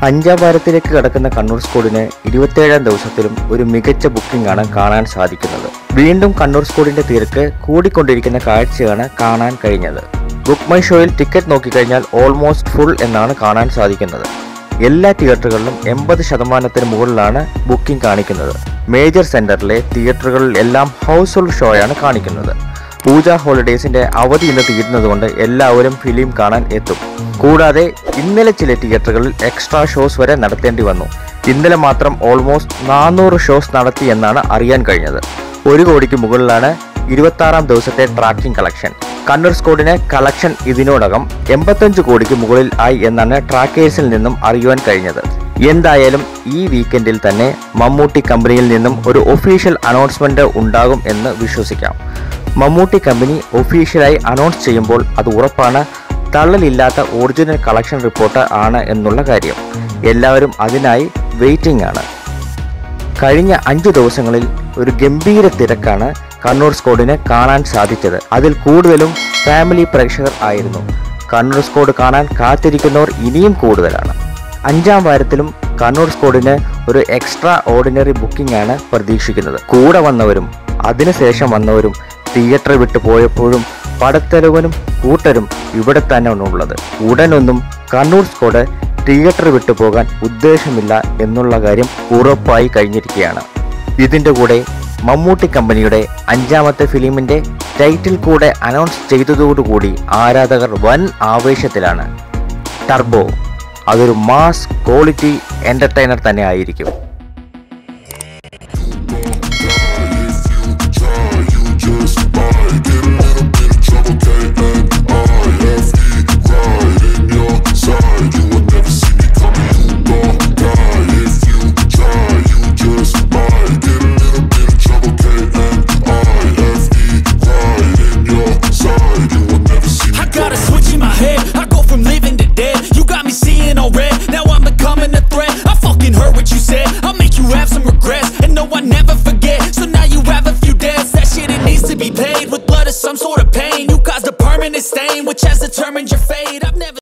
അഞ്ചാം വാരത്തിലേക്ക് കടക്കുന്ന കണ്ണൂർ സ്കോഡിന് ഇരുപത്തിയേഴാം ദിവസത്തിലും ഒരു മികച്ച ബുക്കിംഗ് ആണ് കാണാൻ സാധിക്കുന്നത് വീണ്ടും കണ്ണൂർ സ്കോഡിന്റെ തിരക്ക് കൂടിക്കൊണ്ടിരിക്കുന്ന കാഴ്ചയാണ് കാണാൻ കഴിഞ്ഞത് ബുക്ക് മൈ ഷോയിൽ ടിക്കറ്റ് നോക്കിക്കഴിഞ്ഞാൽ ഓൾമോസ്റ്റ് ഫുൾ എന്നാണ് കാണാൻ സാധിക്കുന്നത് എല്ലാ തിയേറ്ററുകളിലും എൺപത് ശതമാനത്തിന് മുകളിലാണ് ബുക്കിംഗ് കാണിക്കുന്നത് മേജർ സെന്ററിലെ തിയേറ്ററുകളിൽ എല്ലാം ഹൗസ് ഹോൾഡ് ഷോയാണ് കാണിക്കുന്നത് പൂജ ഹോളിഡേയ്സിന്റെ അവധി ഇന്ന് തീരുന്നതുകൊണ്ട് എല്ലാവരും ഫിലിം കാണാൻ എത്തും കൂടാതെ ഇന്നലെ ചില തിയേറ്ററുകളിൽ എക്സ്ട്രാ ഷോസ് വരെ നടത്തേണ്ടി വന്നു ഇന്നലെ മാത്രം ഓൾമോസ്റ്റ് നാനൂറ് ഷോസ് നടത്തി എന്നാണ് അറിയാൻ കഴിഞ്ഞത് ഒരു കോടിക്ക് മുകളിലാണ് ഇരുപത്തി ദിവസത്തെ ട്രാക്കിംഗ് കളക്ഷൻ കണ്ണൂർ സ്കോഡിന് കളക്ഷൻ ഇതിനോടകം എൺപത്തഞ്ച് കോടിക്ക് മുകളിൽ ആയി എന്നാണ് ട്രാക്കേഴ്സിൽ നിന്നും അറിയുവാൻ കഴിഞ്ഞത് എന്തായാലും ഈ വീക്കെൻഡിൽ തന്നെ മമ്മൂട്ടി കമ്പനിയിൽ നിന്നും ഒരു ഒഫീഷ്യൽ അനൗൺസ്മെന്റ് ഉണ്ടാകും എന്ന് വിശ്വസിക്കാം മമ്മൂട്ടി കമ്പനി ഒഫീഷ്യലായി അനൗൺസ് ചെയ്യുമ്പോൾ അത് ഉറപ്പാണ് തള്ളലില്ലാത്ത ഒറിജിനൽ കളക്ഷൻ റിപ്പോർട്ട് ആണ് എന്നുള്ള കാര്യം എല്ലാവരും അതിനായി വെയിറ്റിംഗ് ആണ് കഴിഞ്ഞ അഞ്ചു ദിവസങ്ങളിൽ ഒരു ഗംഭീര തിരക്കാണ് കണ്ണൂർ സ്കോഡിന് കാണാൻ സാധിച്ചത് അതിൽ കൂടുതലും ഫാമിലി പ്രേക്ഷകർ ആയിരുന്നു കണ്ണൂർ സ്കോഡ് കാണാൻ കാത്തിരിക്കുന്നവർ ഇനിയും കൂടുതലാണ് അഞ്ചാം വാരത്തിലും കണ്ണൂർ സ്കോഡിന് ഒരു എക്സ്ട്രാ ഓർഡിനറി ബുക്കിംഗ് ആണ് പ്രതീക്ഷിക്കുന്നത് കൂടെ വന്നവരും അതിനുശേഷം വന്നവരും തിയേറ്റർ വിട്ടു പോയപ്പോഴും പടത്തെലവനും കൂട്ടരും ഇവിടെ തന്നെയാണ് ഉള്ളത് ഉടനൊന്നും കണ്ണൂർ സ്കോഡ് തിയേറ്റർ വിട്ടു പോകാൻ ഉദ്ദേശമില്ല എന്നുള്ള കാര്യം ഉറപ്പായി കഴിഞ്ഞിരിക്കുകയാണ് ഇതിന്റെ കൂടെ മമ്മൂട്ടി കമ്പനിയുടെ അഞ്ചാമത്തെ ഫിലിമിന്റെ ടൈറ്റിൽ കൂടെ അനൗൺസ് ചെയ്തതോടുകൂടി ആരാധകർ വൻ ആവേശത്തിലാണ് ടർബോ അതൊരു മാസ് ക്വാളിറ്റി എന്റർടൈനർ തന്നെ ആയിരിക്കും